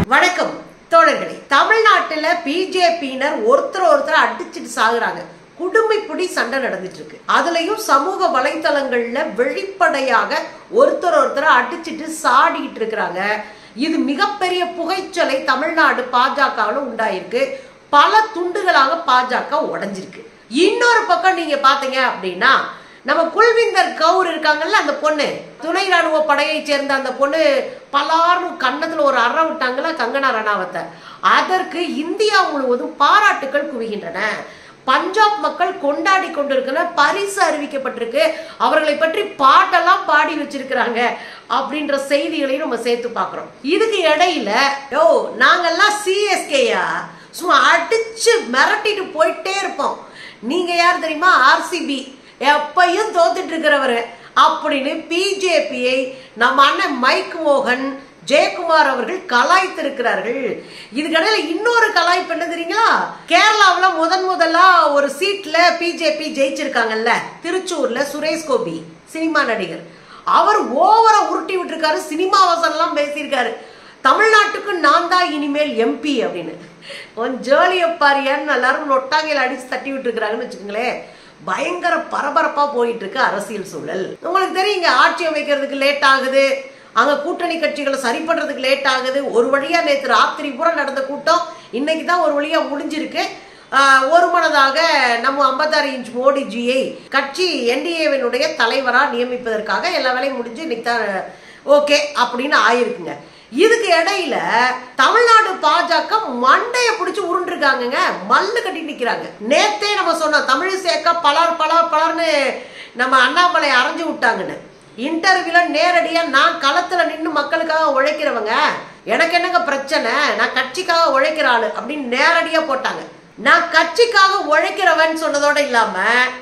வணக்கம் தோழர்களே தமிழ்நாட்டுல பிஜேபியினர் ஒருத்தர் ஒருத்தர் அடிச்சிட்டு சாகுறாங்க குடும்பிப்புடி சண்டை நடந்துட்டு இருக்கு அதுலயும் சமூக வலைத்தளங்கள்ல வெளிப்படையாக ஒருத்தர் ஒருத்தர் அடிச்சிட்டு சாடிட்டு இருக்கிறாங்க இது மிகப்பெரிய புகைச்சலை தமிழ்நாடு பாஜகவில் உண்டாயிருக்கு பல துண்டுகளாக பாஜக உடைஞ்சிருக்கு இன்னொரு பக்கம் நீங்க பாத்தீங்க அப்படின்னா நம்ம குல்விந்தர் கவுர் இருக்காங்கல்ல அந்த பொண்ணு துணை ராணுவ படையை சேர்ந்த அந்த பொண்ணு பலாரும் கன்னத்துல ஒரு அற விட்டாங்கல்ல கங்கனா ரணாவத்தை அதற்கு இந்தியா முழுவதும் பாராட்டுக்கள் குவிகின்றன பஞ்சாப் மக்கள் கொண்டாடி கொண்டிருக்கிற பரிசு அறிவிக்கப்பட்டிருக்கு அவர்களை பற்றி பாட்டெல்லாம் பாடி வச்சிருக்கிறாங்க அப்படின்ற செய்திகளையும் நம்ம சேர்த்து பார்க்கிறோம் இதுக்கு இடையில யோ நாங்கெல்லாம் சிஎஸ்கேயா சும்மா அடிச்சு மிரட்டிட்டு போயிட்டே இருப்போம் நீங்க யார் தெரியுமா ஆர்சிபி எப்பையும் தோத்துட்டு இருக்கிறவரு அப்படின்னு பிஜேபியை நம்ம அண்ணன் மைக் மோகன் ஜெயக்குமார் அவர்கள் கலாய்த்திருக்கிறார்கள் இதுக்கடையில இன்னொரு கலாய்ப்பு என்ன தெரியுங்களா கேரளாவில் முதன் முதலா ஒரு சீட்ல பிஜேபி ஜெயிச்சிருக்காங்கல்ல திருச்சூர்ல சுரேஷ் கோபி சினிமா நடிகர் அவர் ஓவரா உருட்டி விட்டுருக்காரு சினிமா வசனம்லாம் பேசியிருக்காரு தமிழ்நாட்டுக்கு நான் தான் இனிமேல் எம்பி அப்படின்னு கொஞ்சம் ஜேர்லி பாரியான்னு எல்லாரும் நொட்டாங்கையில் அடிச்சு தட்டி விட்டுருக்காங்கன்னு வச்சுக்கோங்களேன் பயங்கர பரபரப்பா போயிட்டு இருக்கு அரசியல் சூழல் உங்களுக்கு தெரியுங்க ஆட்சி அமைக்கிறதுக்கு லேட் ஆகுது அங்க கூட்டணி கட்சிகளை சரி பண்றதுக்கு லேட் ஆகுது ஒரு வழியா நேற்று ராத்திரி பூரா நடந்த கூட்டம் இன்னைக்கு தான் ஒரு வழியா முடிஞ்சிருக்கு ஆஹ் ஒரு மனதாக நம்ம ஐம்பத்தாறு இன்ச் மோடிஜியை கட்சி என்டிஏவினுடைய தலைவரா நியமிப்பதற்காக எல்லா வேலையும் முடிஞ்சு இன்னைக்கு தான் ஓகே அப்படின்னு ஆயிருக்குங்க இதுக்கு இடையில தமிழ்நாடு பாஜக மண்டைய பிடிச்சு உருண்டுருக்காங்கங்க மல்லு கட்டி நிக்கிறாங்க நேத்தே நம்ம சொன்னோம் தமிழ் சேர்க்க பலர் பலர் பலர்னு நம்ம அண்ணாமலை அரைஞ்சு விட்டாங்கன்னு இன்டர்வியூல நேரடியா நான் களத்துல நின்று மக்களுக்காக உழைக்கிறவங்க எனக்கு என்னங்க பிரச்சனை நான் கட்சிக்காக உழைக்கிற ஆளு அப்படின்னு நேரடியா போட்டாங்க நான் கட்சிக்காக உழைக்கிறவன் சொன்னதோட இல்லாம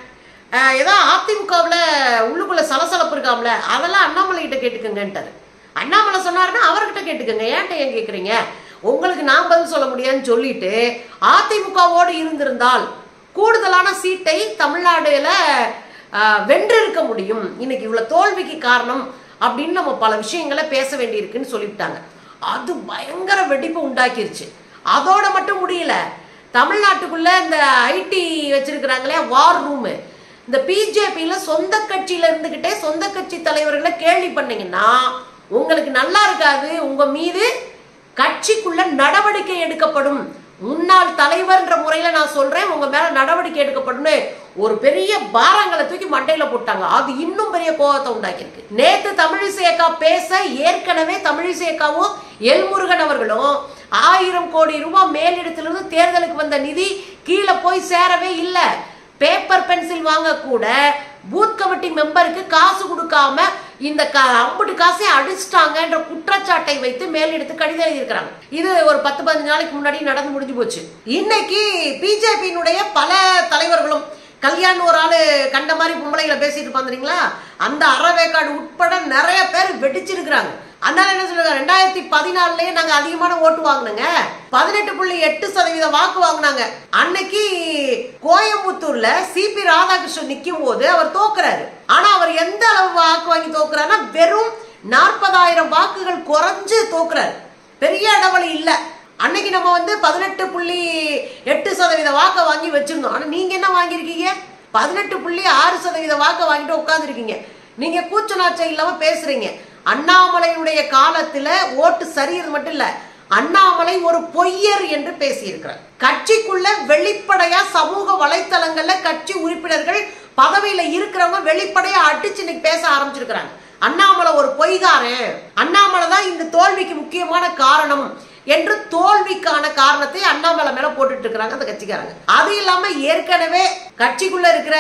அஹ், ஏதோ அதிமுகவில் உள்ளுக்குள்ள சலசலப்பு இருக்காம்ல அதெல்லாம் அண்ணாமலை கிட்ட கேட்டுக்கங்கன்ட்டாரு அண்ணாமலை சொன்னாருன்னா அவர்கிட்ட கேட்டுக்கங்க ஏன்ட்ட ஏன் கேட்குறீங்க உங்களுக்கு நான் பதில் சொல்ல முடியாதுன்னு சொல்லிட்டு அதிமுகவோடு இருந்திருந்தால் கூடுதலான சீட்டை தமிழ்நாடுல ஆஹ், வென்றிருக்க முடியும் இன்னைக்கு இவ்வளவு தோல்விக்கு காரணம் அப்படின்னு நம்ம பல விஷயங்களை பேச வேண்டியிருக்குன்னு சொல்லிவிட்டாங்க அது பயங்கர வெடிப்பு உண்டாக்கிருச்சு அதோட மட்டும் முடியல தமிழ்நாட்டுக்குள்ள இந்த ஐடி வச்சிருக்கிறாங்களே வார் ரூமு இந்த பிஜேபியில சொந்த கட்சியில இருந்துகிட்டே சொந்த கட்சி தலைவர்களை கேள்வி பண்ணீங்கன்னா உங்களுக்கு நல்லா இருக்காது உங்க மீது கட்சிக்குள்ள நடவடிக்கை எடுக்கப்படும் முன்னாள் தலைவர்ன்ற முறையில நான் சொல்றேன் உங்க மேல நடவடிக்கை எடுக்கப்படும்னு ஒரு பெரிய பாரங்களை தூக்கி மண்டையில போட்டாங்க அது இன்னும் பெரிய கோபத்தை உண்டாக்கியிருக்கு நேத்து தமிழிசையக்கா பேச ஏற்கனவே தமிழிசையக்காவும் எல்முருகன் அவர்களும் ஆயிரம் கோடி ரூபாய் மேலிடத்திலிருந்து தேர்தலுக்கு வந்த நிதி கீழே போய் சேரவே இல்லை பேப்பர் பென்சில் வாங்க கூட பூத் கமிட்டி மெம்பருக்கு காசு கொடுக்காம இந்த க அம்புட்டு காசையும் அடிச்சிட்டாங்கன்ற குற்றச்சாட்டை வைத்து மேலெடுத்து கடிதம் எழுதியிருக்கிறாங்க இது ஒரு பத்து பதினஞ்சு நாளைக்கு முன்னாடி நடந்து முடிஞ்சு போச்சு இன்னைக்கு பிஜேபியினுடைய பல தலைவர்களும் கல்யாண் ஒரு ஆளு கண்ட மாதிரி பொம்பளைகளை பேசிட்டு இருப்பான் தெரியுங்களா அந்த அறவேக்காடு உட்பட நிறைய பேர் வெடிச்சிருக்கிறாங்க அதனால என்ன சொல்லுங்க ரெண்டாயிரத்தி பதினாலுலயே நாங்க அதிகமான ஓட்டு வாங்கினோங்க பதினெட்டு புள்ளி எட்டு சதவீத வாக்கு வாங்கினாங்க அன்னைக்கு கோயம்புத்தூர்ல சிபி ராதாகிருஷ்ணன் நிக்கும் போது அவர் தோக்குறாரு ஆனா அவர் எந்த அளவு வாக்கு வாங்கி தோக்குறாருன்னா வெறும் நாற்பதாயிரம் வாக்குகள் குறைஞ்சு தோக்குறாரு பெரிய இடவழி இல்ல அன்னைக்கு நம்ம வந்து பதினெட்டு புள்ளி எட்டு சதவீத வாக்கை வாங்கி வச்சிருந்தோம் ஆனா நீங்க என்ன வாங்கியிருக்கீங்க பதினெட்டு புள்ளி ஆறு சதவீத வாக்கை வாங்கிட்டு உட்காந்துருக்கீங்க நீங்க கூச்ச நாச்சம் இல்லாம பேசுறீங்க அண்ணாமலையுடைய காலத்துல ஓட்டு சரியது மட்டும் இல்ல அண்ணாமலை ஒரு பொய்யர் என்று பேசியிருக்கிறார் கட்சிக்குள்ள வெளிப்படையா சமூக வலைத்தளங்கள்ல கட்சி உறுப்பினர்கள் பதவியில இருக்கிறவங்க வெளிப்படையா அடிச்சு இன்னைக்கு பேச ஆரம்பிச்சிருக்கிறாங்க அண்ணாமலை ஒரு பொய்காரன் அண்ணாமலை தான் இந்த தோல்விக்கு முக்கியமான காரணம் என்று தோல்விக்கான காரணத்தை அண்ணாமலை மேல போட்டுட்டு இருக்கிறாங்க அந்த கட்சிக்காரங்க அது இல்லாம ஏற்கனவே கட்சிக்குள்ள இருக்கிற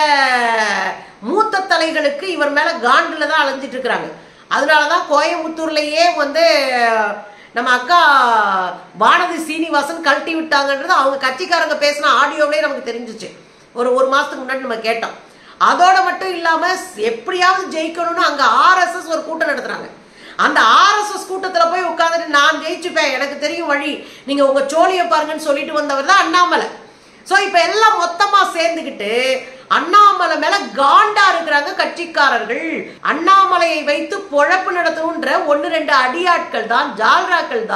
மூத்த தலைகளுக்கு இவர் மேல காண்டுல தான் அலைஞ்சிட்டு இருக்கிறாங்க அதனாலதான் கோயம்புத்தூர்லயே வந்து நம்ம அக்கா வானதி சீனிவாசன் கழட்டி விட்டாங்கன்றது அவங்க கட்சிக்காரங்க பேசின ஆடியோவிலே நமக்கு தெரிஞ்சிச்சு ஒரு ஒரு மாசத்துக்கு முன்னாடி நம்ம கேட்டோம் அதோட மட்டும் இல்லாம எப்படியாவது ஜெயிக்கணும்னு அங்க ஆர்எஸ்எஸ் ஒரு கூட்டம் நடத்துறாங்க அந்த ஆர்எஸ்எஸ் கூட்டத்துல போய் உட்காந்துட்டு நான் ஜெயிச்சுப்பேன் எனக்கு தெரியும் வழி நீங்க உங்க சோழியை பாருங்கன்னு சொல்லிட்டு வந்தவர் தான் அண்ணாமலை சோ இப்ப எல்லாம் மொத்தமா சேர்ந்துக்கிட்டு அண்ணாமலை மேல காண்டா இருக்கிறாங்க கட்சிக்காரர்கள் அண்ணாமலையை வைத்து பொழப்பு நடத்தணுன்ற ஒன்னு ரெண்டு அடியாட்கள் தான் ஜால்ராக்கள் தான்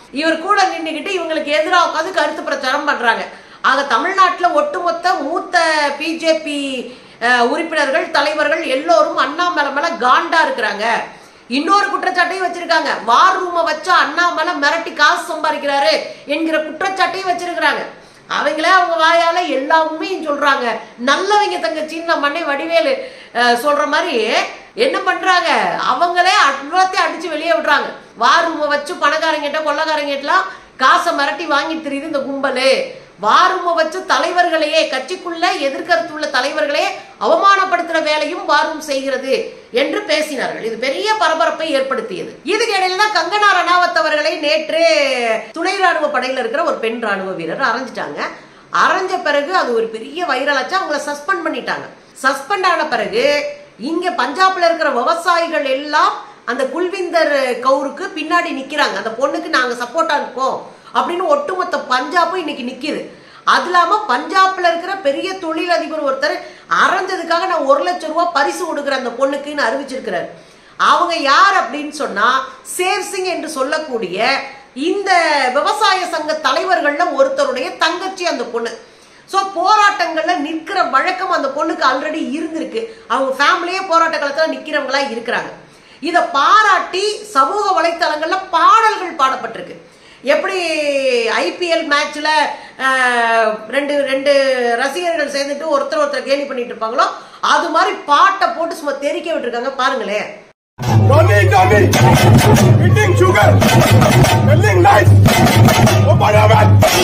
இவர் கூட நின்னுக்கிட்டு இவங்களுக்கு எதிராக உட்காந்து கருத்து பிரச்சாரம் பண்றாங்க ஆக தமிழ்நாட்டுல ஒட்டுமொத்த மூத்த பிஜேபி உறுப்பினர்கள் தலைவர்கள் எல்லோரும் அண்ணாமலை மேல காண்டா இருக்கிறாங்க இன்னொரு குற்றச்சாட்டையும் வச்சிருக்காங்க வார் ரூமை வச்சா அண்ணாமலை மிரட்டி காசு சம்பாதிக்கிறாரு என்கிற குற்றச்சாட்டையும் வச்சிருக்கிறாங்க அவங்களே அவங்க வாயால எல்லா உண்மையும் சொல்றாங்க நல்லவங்க தங்கச்சின்னு நம்ம அண்ணன் வடிவேலு அஹ், சொல்ற மாதிரி என்ன பண்றாங்க அவங்களே எல்லாத்தையும் அடிச்சு வெளியே விடுறாங்க வார் ரூமை வச்சு பணக்காரங்கிட்ட கொள்ளக்காரங்கிட்டலாம் காசை மிரட்டி வாங்கி தெரியுது இந்த கும்பலு வாரும வச்சு தலைவர்களையே கட்சிக்குள்ள எதிர்கருத்துள்ள தலைவர்களே அவமானப்படுத்துற வேலையும் வாரும் செய்கிறது என்று பேசினார்கள் இது பெரிய பரபரப்பை ஏற்படுத்தியது இதுக்கு இடையில தான் கங்கனா ரணாவத் அவர்களை நேற்று துணை ராணுவ படையில இருக்கிற ஒரு பெண் ராணுவ வீரர் அரைஞ்சிட்டாங்க அரைஞ்ச பிறகு அது ஒரு பெரிய வைரலாச்சு அவங்கள சஸ்பெண்ட் பண்ணிட்டாங்க சஸ்பெண்ட் ஆன பிறகு இங்க பஞ்சாப்ல இருக்கிற விவசாயிகள் எல்லாம் அந்த குல்விந்தர் கவுருக்கு பின்னாடி நிக்கிறாங்க அந்த பொண்ணுக்கு நாங்க சப்போர்ட்டா இருப்போம் அப்படின்னு ஒட்டுமொத்த பஞ்சாபும் இன்னைக்கு நிக்குது அது இல்லாம பஞ்சாப்ல இருக்கிற பெரிய தொழிலதிபர் ஒருத்தர் அரைஞ்சதுக்காக நான் ஒரு லட்சம் ரூபாய் பரிசு கொடுக்குறேன் அந்த பொண்ணுக்குன்னு அறிவிச்சிருக்கிறார் அவங்க யார் அப்படின்னு சொன்னா சேர்சிங் என்று சொல்லக்கூடிய இந்த விவசாய சங்க தலைவர்கள்ல ஒருத்தருடைய தங்கச்சி அந்த பொண்ணு ஸோ போராட்டங்கள்ல நிற்கிற வழக்கம் அந்த பொண்ணுக்கு ஆல்ரெடி இருந்திருக்கு அவங்க ஃபேமிலியே போராட்ட காலத்துல நிக்கிறவங்களா இருக்கிறாங்க இதை பாராட்டி சமூக வலைத்தளங்கள்ல பாடல்கள் பாடப்பட்டிருக்கு எப்படி ஐபிஎல் மேட்ச்ல ரெண்டு ரெண்டு ரசிகர்கள் சேர்ந்துட்டு ஒருத்தர் ஒருத்தர் கேலி பண்ணிட்டு இருப்பாங்களோ அது மாதிரி பாட்டை போட்டு சும்மா தெரிக்க விட்டுருக்காங்க பாருங்களேன் Johnny, Johnny, eating sugar, smelling nice. Open oven.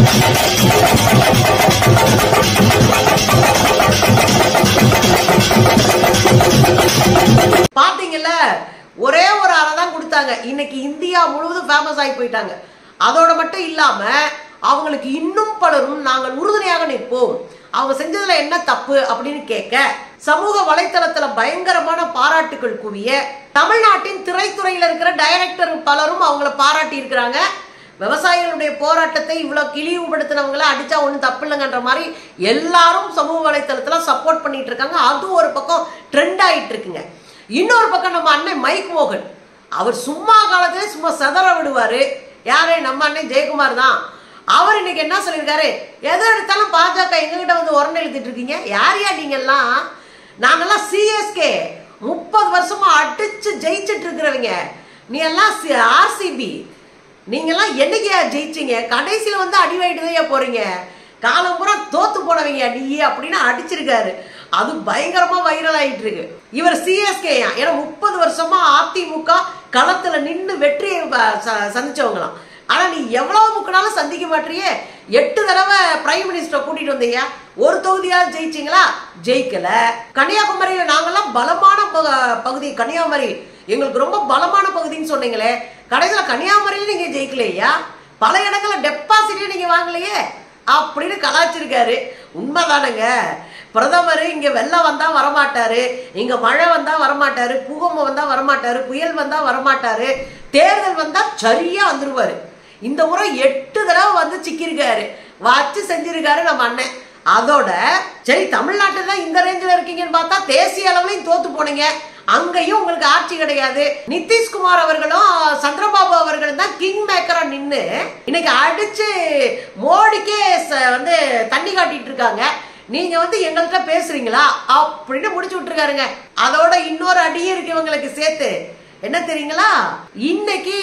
பாத்தீங்கல்ல ஒரே ஒரு அறை தான் கொடுத்தாங்க இன்னைக்கு இந்தியா முழுவதும் ஃபேமஸ் ஆகி போயிட்டாங்க அதோட மட்டும் இல்லாம அவங்களுக்கு இன்னும் பலரும் நாங்கள் உறுதுணையாக நிற்போம் அவங்க செஞ்சதுல என்ன தப்பு அப்படின்னு கேட்க சமூக வலைத்தளத்துல பயங்கரமான பாராட்டுகள் குவிய தமிழ்நாட்டின் திரைத்துறையில இருக்கிற டைரக்டர் பலரும் அவங்கள பாராட்டி இருக்கிறாங்க விவசாயிகளுடைய போராட்டத்தை இவ்வளவு கிழிவுபடுத்தினவங்கள அடிச்சா ஒன்றும் தப்பு இல்லைங்கன்ற மாதிரி எல்லாரும் சமூக வலைத்தளத்துல சப்போர்ட் பண்ணிட்டு இருக்காங்க அது ஒரு பக்கம் ட்ரெண்ட் ஆயிட்டு இருக்குங்க இன்னொரு பக்கம் நம்ம அண்ணன் மைக் மோகன் அவர் சும்மா காலத்திலே சும்மா செதற விடுவாரு யாரே நம்ம அண்ணன் ஜெயக்குமார் தான் அவர் இன்னைக்கு என்ன சொல்லியிருக்காரு எதை எடுத்தாலும் பாஜக எங்ககிட்ட வந்து உரண்டை எழுதிட்டு இருக்கீங்க யார் யார் நீங்கெல்லாம் நாங்கெல்லாம் சிஎஸ்கே முப்பது வருஷமா அடிச்சு ஜெயிச்சிட்டு இருக்கிறவங்க நீ எல்லாம் ஆர்சிபி நீங்கெல்லாம் என்னைக்கு ஜெயிச்சீங்க கடைசியில வந்து அடி வாங்கிட்டு தான் போறீங்க காலம் பூரா தோத்து போனவங்க நீ அப்படின்னு அடிச்சிருக்காரு அது பயங்கரமா வைரல் ஆயிட்டு இருக்கு இவர் சிஎஸ்கே ஏன்னா முப்பது வருஷமா அதிமுக களத்துல நின்னு வெற்றியை ப- ச- சந்திச்சவங்களாம் ஆனா நீ எவ்வளவு முக்கினாலும் சந்திக்க மாட்டியே எட்டு தடவை பிரைம் மினிஸ்டரை கூட்டிட்டு வந்தீங்க ஒரு தொகுதியாவது ஜெயிச்சீங்களா ஜெயிக்கல கன்னியாகுமரியில நாங்கெல்லாம் பலமான ப- பகுதி கன்னியாகுமரி எங்களுக்கு ரொம்ப பலமான பகுதின்னு சொன்னீங்களே கடைசியில கன்னியாகுமரியில நீங்க ஜெயிக்கலையா பல இடங்கள்ல டெபாசிட்டே நீங்க வாங்கலையே அப்படின்னு கலாச்சிருக்காரு உண்மைதானுங்க பிரதமர் இங்க வெள்ளம் வந்தா வரமாட்டாரு இங்க மழை வந்தா வரமாட்டாரு பூகம்பம் வந்தா வரமாட்டாரு புயல் வந்தா வரமாட்டாரு தேர்தல் வந்தா சரியா வந்துருவாரு இந்த முறை எட்டு தடவை வந்து சிக்கியிருக்காரு வச்சு செஞ்சிருக்காரு நம்ம அண்ணன் அதோட சரி தமிழ்நாட்டில் தான் இந்த ரேஞ்சில் இருக்கீங்கன்னு பார்த்தா தேசிய அளவுலையும் தோத்து போனீங்க அங்கேயும் உங்களுக்கு ஆட்சி கிடையாது நிதிஷ்குமார் அவர்களும் சந்திரபாபு அவர்களும் தான் கிங் மேக்கரா நின்னு இன்னைக்கு அடிச்சு மோடிக்கே ச- வந்து தண்ணி காட்டிட்டு இருக்காங்க நீங்க வந்து எங்கள்கிட்ட பேசுறீங்களா அப்படின்னு முடிச்சு விட்டுருக்காருங்க அதோட இன்னொரு அடியும் இருக்கு இவங்களுக்கு சேர்த்து என்ன தெரியுங்களா இன்னைக்கு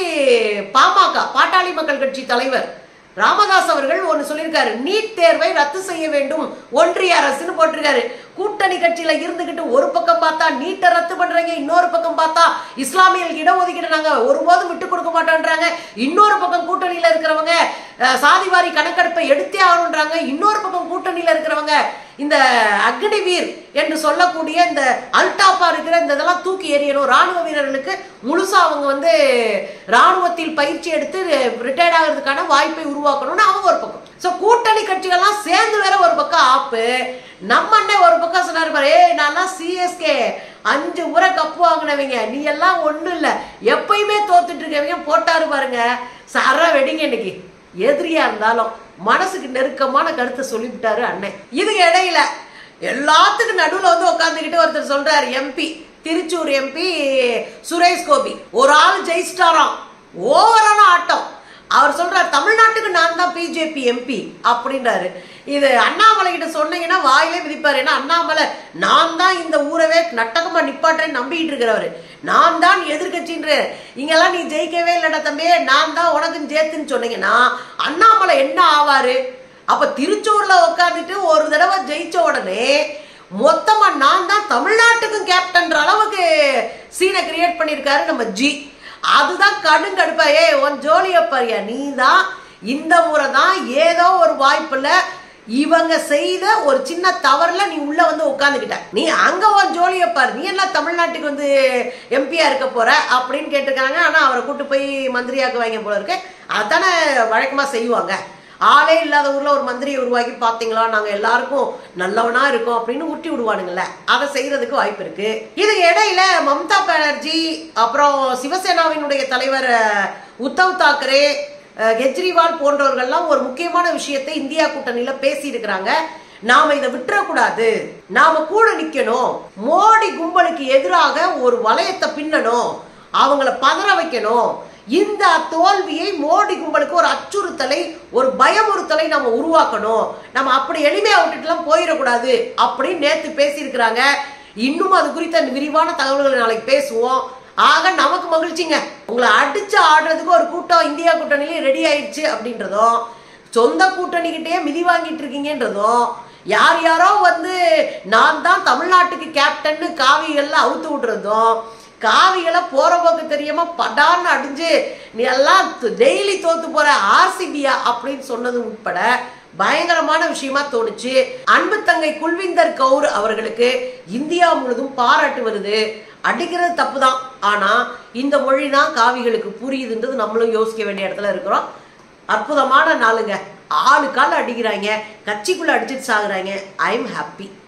பாமக பாட்டாளி மக்கள் கட்சி தலைவர் ராமதாஸ் அவர்கள் ஒன்னு சொல்லியிருக்காரு நீட் தேர்வை ரத்து செய்ய வேண்டும் ஒன்றிய அரசுன்னு போட்டிருக்காரு கூட்டணி கட்சியில இருந்துகிட்டு ஒரு பக்கம் பார்த்தா நீட்டை ரத்து பண்றாங்க இன்னொரு பக்கம் பார்த்தா இஸ்லாமியர்களுக்கு இடஒதுக்கீடு நாங்க ஒருபோதும் விட்டு கொடுக்க மாட்டோன்றாங்க இன்னொரு பக்கம் கூட்டணியில இருக்கிறவங்க அஹ், சாதிவாரி கணக்கெடுப்பை எடுத்தே ஆகணுன்றாங்க இன்னொரு பக்கம் கூட்டணியில இருக்கிறவங்க இந்த அக்னிவீர் என்று சொல்லக்கூடிய இந்த அல்டாப்பா இருக்கிற இந்த இதெல்லாம் தூக்கி எறியணும் ராணுவ வீரர்களுக்கு முழுசா அவங்க வந்து ராணுவத்தில் பயிற்சி எடுத்து ரிட்டையர்ட் ஆகிறதுக்கான வாய்ப்பை உருவாக்கணும்னு அவங்க ஒரு பக்கம் சோ கூட்டணி கட்சிகள்லாம் சேர்ந்து வேற ஒரு பக்கம் ஆப்பு நம்ம அண்ணன் ஒரு பக்கம் சொன்னாரு பாரு ஏய் நான் சிஎஸ்கே அஞ்சு முறை கப்பு வாங்கினவங்க நீ எல்லாம் ஒண்ணும் இல்ல எப்பயுமே தோத்துட்டு இருக்கவங்க போட்டாரு பாருங்க சர வெடிங்க இன்னைக்கு எதிரியா இருந்தாலும் மனசுக்கு நெருக்கமான கருத்தை சொல்லிவிட்டாரு அண்ணன் இதுக்கு இடையில எல்லாத்துக்கும் நடுவுல வந்து உட்காந்துக்கிட்டு ஒருத்தர் சொல்றாரு எம்பி திருச்சூர் எம்பி சுரேஷ் கோபி ஒரு ஆள் ஜெயிச்சிட்டாராம் ஓவரான ஆட்டம் அவர் சொல்றார் தமிழ்நாட்டுக்கு நான் தான் பிஜேபி எம்பி அப்படின்றாரு இது அண்ணாமலை கிட்ட சொன்னீங்கன்னா வாயிலே விதிப்பாரு ஏன்னா அண்ணாமலை நான் தான் இந்த ஊரவே நட்டகமா நிப்பாட்டேன்னு நம்பிட்டு இருக்கிறவரு நான் தான் எதிர்கட்சின்ற இங்கெல்லாம் நீ ஜெயிக்கவே இல்லடா தம்பி நான் தான் உனக்கும் ஜேத்துன்னு சொன்னீங்கன்னா அண்ணாமலை என்ன ஆவாரு அப்ப திருச்சூர்ல உட்காந்துட்டு ஒரு தடவை ஜெயிச்ச உடனே மொத்தமா நான் தான் தமிழ்நாட்டுக்கும் கேப்டன்ற அளவுக்கு சீனை கிரியேட் பண்ணியிருக்காரு நம்ம ஜி அதுதான் கடுங்கடுப்பா ஏ உன் ஜோலிய பாரியா நீ தான் இந்த முறை தான் ஏதோ ஒரு வாய்ப்புல இவங்க செய்த ஒரு சின்ன தவறுல நீ உள்ள வந்து உட்காந்துக்கிட்ட நீ அங்க உன் ஜோலிய பாரு நீ என்ன தமிழ்நாட்டுக்கு வந்து எம்பியா இருக்க போற அப்படின்னு கேட்டிருக்காங்க ஆனா அவரை கூட்டு போய் மந்திரியாக்குவாங்க போல இருக்கு அதானே வழக்கமா செய்வாங்க ஆளே இல்லாத ஊர்ல ஒரு மந்திரியை உருவாக்கி பாத்தீங்களா நாங்க எல்லாருக்கும் நல்லவனா இருக்கோம் அப்படின்னு உருட்டி விடுவானுங்கல்ல அதை செய்யறதுக்கு வாய்ப்பு இருக்கு இதுக்கு இடையில மம்தா பானர்ஜி அப்புறம் சிவசேனாவினுடைய தலைவர் அஹ், உத்தவ் தாக்கரே அஹ், கெஜ்ரிவால் போன்றவர்கள்லாம் ஒரு முக்கியமான விஷயத்தை இந்தியா கூட்டணியில பேசி இருக்கிறாங்க நாம இதை விட்டுறக்கூடாது நாம கூட நிக்கணும் மோடி கும்பலுக்கு எதிராக ஒரு வளையத்தை பின்னணும் அவங்கள பதற வைக்கணும் இந்த தோல்வியை மோடி கும்பலுக்கு ஒரு அச்சுறுத்தலை ஒரு பயமுறுத்தலை நம்ம உருவாக்கணும் நம்ம அப்படி எளிமையா விட்டுட்டுலாம் போயிடக்கூடாது அப்படின்னு நேத்து பேசியிருக்கிறாங்க இன்னும் அது குறித்த விரிவான தகவல்களை நாளைக்கு பேசுவோம் ஆக நமக்கு மகிழ்ச்சிங்க உங்களை அடிச்சு ஆடுறதுக்கு ஒரு கூட்டம் இந்தியா கூட்டணியிலே ரெடி ஆயிடுச்சு அப்படின்றதும் சொந்த கூட்டணிக்கிட்டே மிதி வாங்கிட்டு இருக்கீங்கன்றதும் யார் யாரோ வந்து நான் தான் தமிழ்நாட்டுக்கு கேப்டன்னு காவிகள்ல அவுத்து விட்டுறதும் காவிகளை போற போக்கு தெரியாம படான்னு அடிஞ்சு நீ எல்லாம் டெய்லி தோத்து போற ஆர்சிபியா அப்படின்னு சொன்னது உட்பட பயங்கரமான விஷயமா தோணுச்சு அன்பு தங்கை குல்விந்தர் கவுர் அவர்களுக்கு இந்தியா முழுதும் பாராட்டு வருது அடிக்கிறது தப்பு தான் ஆனா இந்த மொழி தான் காவிகளுக்கு புரியுதுன்றது நம்மளும் யோசிக்க வேண்டிய இடத்துல இருக்கிறோம் அற்புதமான நாளுங்க ஆளு கால அடிக்கிறாங்க கட்சிக்குள்ள அடிச்சிட்டு சாகுறாங்க ஐ எம் ஹாப்பி